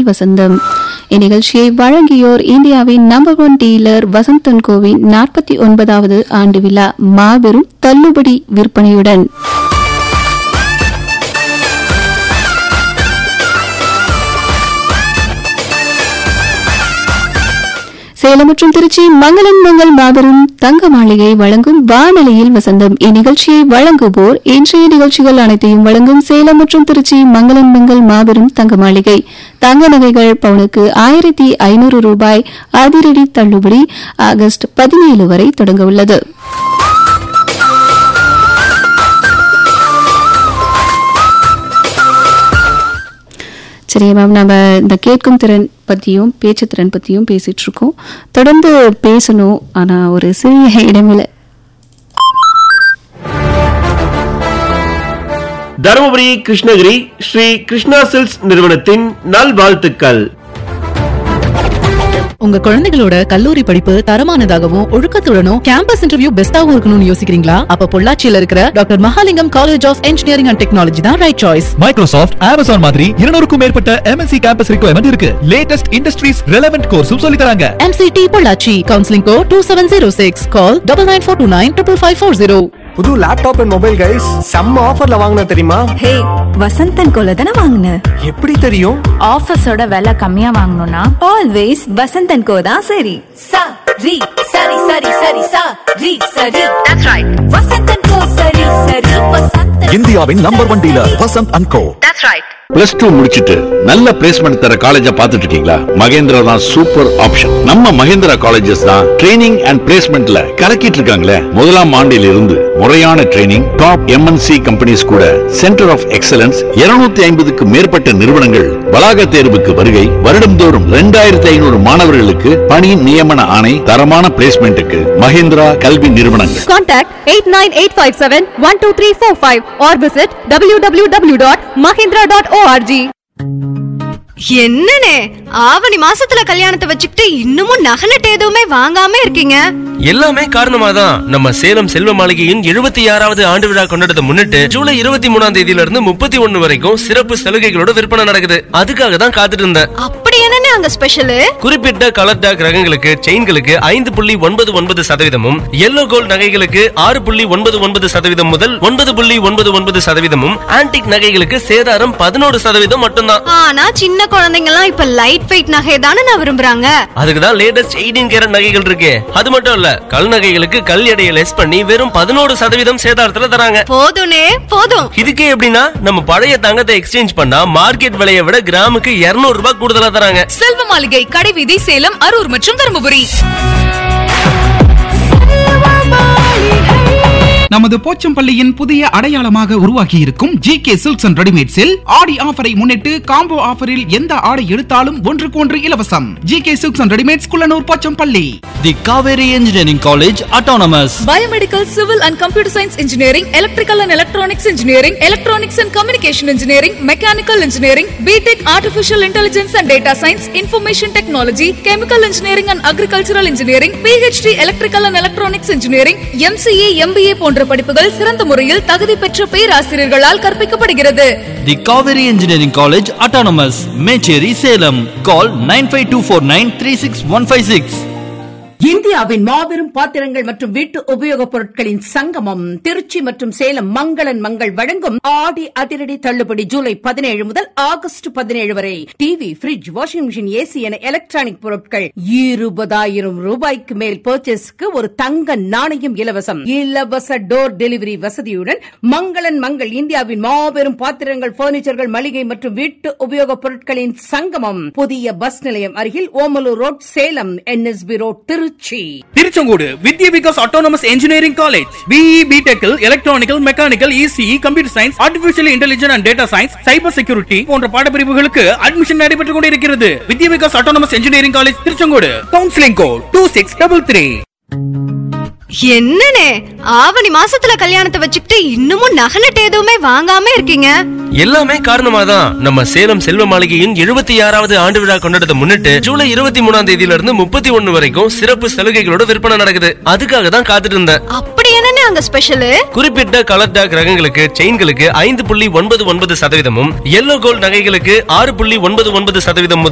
வசந்தம் இந்நிகழ்ச்சியை வழங்கியோர் இந்தியாவின் நம்பர் ஒன் டீலர் வசந்தன் கோவின் நாற்பத்தி ஒன்பதாவது ஆண்டு விழா மாபெரும் தள்ளுபடி விற்பனையுடன் சேலம் மற்றும் திருச்சி மங்களன் மங்கள் மாபெரும் தங்க மாளிகை வழங்கும் வானொலியில் வசந்தம் இந்நிகழ்ச்சியை வழங்குவோர் இன்றைய நிகழ்ச்சிகள் அனைத்தையும் வழங்கும் சேலம் மற்றும் திருச்சி மங்களன் மங்கள் மாபெரும் தங்க மாளிகை தங்க நகைகள் பவுனுக்கு ஆயிரத்தி ஐநூறு ரூபாய் அதிரடி தள்ளுபடி ஆகஸ்ட் பதினேழு வரை தொடங்க உள்ளது சரி மேம் நம்ம இந்த கேட்கும் திறன் பத்தியும் பேச்சு திறன் பத்தியும் பேசிட்டு இருக்கோம் தொடர்ந்து பேசணும் ஆனா ஒரு சிறிய இடமில்ல தருமபுரி கிருஷ்ணகிரி ஸ்ரீ கிருஷ்ணா சில்க்ஸ் நிறுவனத்தின் நல்வாழ்த்துக்கள் உங்க குழந்தைகளோட கல்லூரி படிப்பு தரமானதாகவும் ஒழுக்கத்துடனும் கேம்பஸ் இன்டர்வியூ பெஸ்டாவும் இருக்கணும்னு யோசிக்கிறீங்களா அப்ப பொள்ளாச்சியில இருக்கிற doctor Mahalingam college of engineering and technology தான் ரைட் சாய்ஸ் மைக்ரோசாஃப்ட் அமேசான் மாதிரி இருநூறுக்கும் மேற்பட்ட எம்என்சி கேம்பஸ் ரிக்வயர்மெண்ட் இருக்கு லேட்டஸ்ட் இண்டஸ்ட்ரீஸ் ரெலவென்ட் கோர்ஸும் சொல்லி தராங்க MCT Pollachi counselling code two seven zero six call double nine four two nine triple five four zero புது laptop and mobile guys செம்ம ஆஃபர்ல வாங்கின தெரியுமா ஹே வசந்தன் கோல தானே வாங்கின எப்படி தெரியும் ஆஃபீஸோட விலை கம்மியா வாங்கணும்னா ஆல்வேஸ் வசந்தன் கோ தான் சரி சா ரி சரி சரி சரி சா ரி சரி தட்ஸ் ரைட் வசந்தன் கோ சரி சரி வசந்தன் இந்தியாவின் number one dealer Vasanth and co that's right plus two முடிச்சிட்டு நல்ல பிளேஸ்மெண்ட் தர காலேஜ பாத்துட்டு இருக்கீங்களா மகேந்திரா தான் சூப்பர் ஆப்ஷன் நம்ம மகேந்திரா காலேஜஸ் தான் ட்ரைனிங் அண்ட் பிளேஸ்மெண்ட்ல கலக்கிட்டு இருக்காங்களே முதலாம் ஆண்டில் இருந்து முறையான ட்ரைனிங் டாப் எம்என்சி கம்பெனிஸ் கூட சென்டர் ஆஃப் எக்ஸலன்ஸ் 250 ஐம்பதுக்கு மேற்பட்ட நிறுவனங்கள் வளாக தேர்வுக்கு வருகை வருடம்தோறும் ரெண்டாயிரத்தி ஐநூறு மாணவர்களுக்கு பணி நியமன ஆணை தரமான பிளேஸ்மெண்ட்டுக்கு மகேந்திரா கல்வி நிறுவனங்கள் Contact 89857-12345 or visit www.mahindra.org. என்னனே ஆவணி மாசத்துல கல்யாணத்தை வச்சுக்கிட்டு இன்னமும் நகை நட்டு எதுவுமே வாங்காம இருக்கீங்க எல்லாமே காரணமா தான் நம்ம சேலம் செல்வ மாளிகையின் எழுபத்தி ஆறாவது ஆண்டு விழா கொண்டாடத்தை முன்னிட்டு ஜூலை இருபத்தி மூணாம் தேதியில இருந்து முப்பத்தி ஒண்ணு வரைக்கும் சிறப்பு சலுகைகளோட விற்பனை நடக்குது அதுக்காக தான் காத்துட்டு இருந்தேன் அப்படி என்னனே அங்க ஸ்பெஷல் குறிப்பிட்ட கலர் டாக் ரகங்களுக்கு செயின்களுக்கு ஐந்து புள்ளி ஒன்பது ஒன்பது சதவீதமும் எல்லோ கோல்ட் நகைகளுக்கு ஆறு புள்ளி ஒன்பது ஒன்பது சதவீதம் முதல் ஒன்பது புள்ளி ஒன்பது ஒன்பது சதவீதமும் ஆன்டிக் நகைகளுக்கு சேதாரம் பதினோரு சதவீதம் மட்டும்தான் ஆனா சின்ன குழந்தைங்க எல்லாம் இப்ப லைட் வெயிட் நகை தானே நான் விரும்புறாங்க அதுக்கு தான் லேட்டஸ்ட் எயிட்டீன் கேரட் நகைகள் இருக்கு அது மட்டும் இல்ல கல் நகைகளுக்கு கல் எடையை லெஸ் பண்ணி வெறும் பதினோரு சதவீதம் சேதாரத்துல தராங்க போதும்னே போதும் இதுக்கே எப்படின்னா நம்ம பழைய தங்கத்தை எக்ஸ்சேஞ்ச் பண்ணா மார்க்கெட் விலையை விட கிராமுக்கு 200 ரூபாய் கூடுதலா தராங்க செல்வ மாளிகை கடைவீதி சேலம் அரூர் மற்றும் தருமபுரி நமது போச்சம்பள்ளியின் புதிய அடையாளமாக உருவாகி இருக்கும் ஜி கே சில்க்ஸ் அண்ட் ரெடிமேட்ஸில் ஆடி ஆஃபரை முன்னிட்டு காம்போ ஆஃபரில் எந்த ஆடை எடுத்தாலும் ஒன்றுக்கு ஒன்று இலவசம் G K silks and readymades Kullanur Pochampalli the Kaveri engineering college autonomous biomedical civil and computer science engineering electrical and electronics engineering electronics and communication engineering mechanical engineering BTech artificial intelligence and data science information technology chemical engineering and agricultural engineering PhD electrical and electronics engineering MCA MBA போன்ற படிப்புகள் சிறந்த முறையில் தகுதி பெற்ற பேராசிரியர்களால் கற்பிக்கப்படுகிறது the Kaveri engineering college autonomous Mecheri Salem call nine five two four nine three six one five six இந்தியாவின் மாபெரும் பாத்திரங்கள் மற்றும் வீட்டு உபயோகப் பொருட்களின் சங்கமம் திருச்சி மற்றும் சேலம் மங்களன் மங்கள் வழங்கும் ஆடி அதிரடி தள்ளுபடி ஜூலை பதினேழு முதல் ஆகஸ்ட் பதினேழு வரை TV fridge washing machine AC என எலக்ட்ரானிக் பொருட்கள் இருபதாயிரம் ரூபாய்க்கு மேல் பர்ச்சேஸ்க்கு ஒரு தங்க நாணயம் இலவசம் இலவச டோர் டெலிவரி வசதியுடன் மங்களன் மங்கள் இந்தியாவின் மாபெரும் பாத்திரங்கள் பர்னிச்சர்கள் மளிகை மற்றும் வீட்டு உபயோகப் பொருட்களின் சங்கமம் புதிய பஸ் நிலையம் அருகில் Omalur road Salem NSB road Trichy Tiruchengode Vidya Vikas autonomous engineering college BE பிடெக்கில் electronical mechanical ECE computer science artificial intelligence and data science cyber security போன்ற பாடப்பிரிவுகளுக்கு அட்மிஷன் நடைபெற்றுக் கொண்டிருக்கிறது Vidya Vikas autonomous engineering college Tiruchengode counselling code two six double three என்னனே ஆவணி மாசத்துல கல்யாணத்தை வச்சுக்கிட்டு இன்னமும் நகை நட்டு எதுவுமே வாங்காம இருக்கீங்க எல்லாமே காரணமா தான் நம்ம சேலம் செல்வ மாளிகையின் எழுபத்தி ஆறாவது ஆண்டு விழா கொண்டாடத்தை முன்னிட்டு ஜூலை இருபத்தி மூணாம் தேதியில இருந்து முப்பத்தி ஒண்ணு வரைக்கும் சிறப்பு சலுகைகளோட விற்பனை நடக்குது அதுக்காக தான் காத்துட்டு இருந்தேன் அப்படி என்னனே அங்க ஸ்பெஷல் குறிப்பிட்ட கலர் டாக் ரகங்களுக்கு செயின்களுக்கு ஐந்து புள்ளி ஒன்பது ஒன்பது சதவீதமும் எல்லோ கோல்ட் நகைகளுக்கு ஆறு புள்ளி ஒன்பது ஒன்பது சதவீதம் முதல்